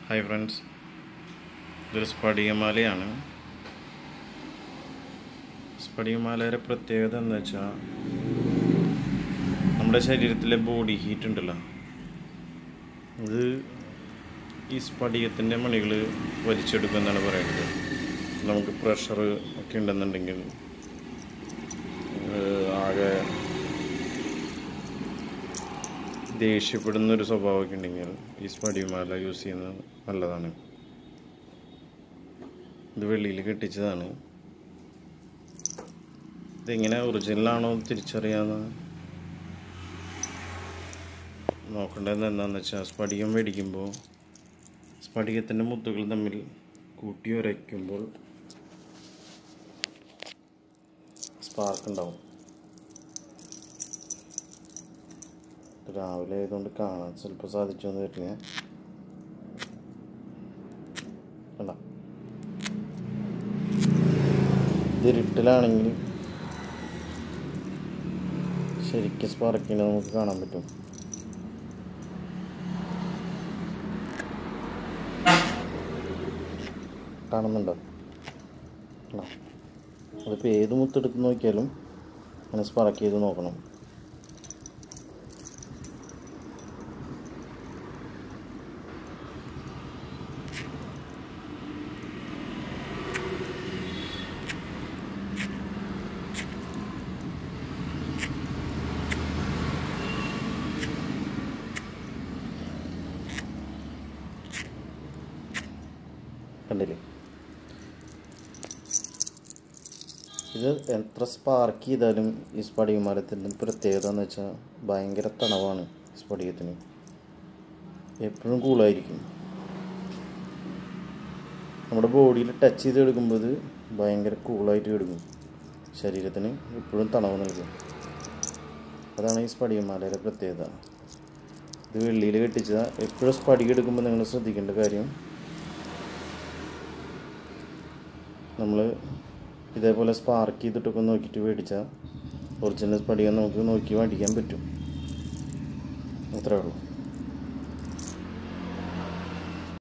Hi friends ഇതൊരു സ്ഫടികമാലയാണ് സ്ഫടികമാലയുടെ പ്രത്യേകത എന്ന് വെച്ചാൽ നമ്മുടെ ശരീരത്തിലെ ബോഡി ഹീറ്റ് ഉണ്ടല്ലോ ഇത് ഈ സ്ഫടികത്തിൻ്റെ മണികൾ വലിച്ചെടുക്കുമെന്നാണ് പറയുന്നത് നമുക്ക് പ്രഷർ ഒക്കെ ഉണ്ടെന്നുണ്ടെങ്കിൽ ഏഹ് ആകെ ദേഷ്യപ്പെടുന്ന ഒരു സ്വഭാവമൊക്കെ ഉണ്ടെങ്കിൽ ഈ സ്ഫടികമാല യൂസ് ചെയ്യുന്നത് നല്ലതാണ് ഇത് വെള്ളിയിൽ കെട്ടിച്ചതാണ് ഇതെങ്ങനെ ഒറിജിനലാണോ തിരിച്ചറിയാന്ന് നോക്കേണ്ടത് എന്താണെന്ന് വെച്ചാൽ സ്ഫടികം മേടിക്കുമ്പോൾ സ്ഫടികത്തിൻ്റെ മുത്തുകൾ തമ്മിൽ കൂട്ടി ഉരയ്ക്കുമ്പോൾ സ്പാർക്ക് ഉണ്ടാവും രാവിലെ ആയതുകൊണ്ട് കാണാൻ ചിലപ്പോൾ സാധിച്ചോന്ന് വരില്ല കണ്ട ഇത് ഇരുട്ടിലാണെങ്കിൽ ശരിക്കും സ്പാർക്കിനെ നമുക്ക് കാണാൻ പറ്റും കാണുന്നുണ്ടോ കണ്ടോ? അതിപ്പോൾ ഏത് മുത്തെടുത്ത് നോക്കിയാലും അങ്ങനെ സ്പാർക്ക് ചെയ്ത് നോക്കണം കണ്ടില്ലേ ഇത് എത്ര സ്പാർക്ക് ചെയ്താലും ഈ സ്ഫടിക മരത്തിൻ്റെ പ്രത്യേകത എന്ന് വെച്ചാൽ ഭയങ്കര തണവാണ് സ്ഫടികത്തിന് എപ്പോഴും കൂളായിരിക്കും നമ്മുടെ ബോഡിയിൽ ടച്ച് ചെയ്ത് എടുക്കുമ്പോൾ ഇത് ഭയങ്കര കൂളായിട്ട് എടുക്കും ശരീരത്തിന് എപ്പോഴും തണവ് നൽകും അതാണ് ഈ സ്ഫടികമാലയുടെ പ്രത്യേകത ഇത് വെള്ളിയിൽ കെട്ടിച്ചതാ എപ്പോഴും സ്ഫടികം എടുക്കുമ്പോൾ നിങ്ങൾ ശ്രദ്ധിക്കേണ്ട കാര്യം നമ്മൾ ഇതേപോലെ സ്പാർക്ക് ചെയ്തിട്ടൊക്കെ നോക്കിയിട്ട് മേടിച്ചാൽ ഒറിജിനൽ സ്ഫടികം നമുക്ക് നോക്കി മേടിക്കാൻ പറ്റും അത്രേ ഉള്ളൂ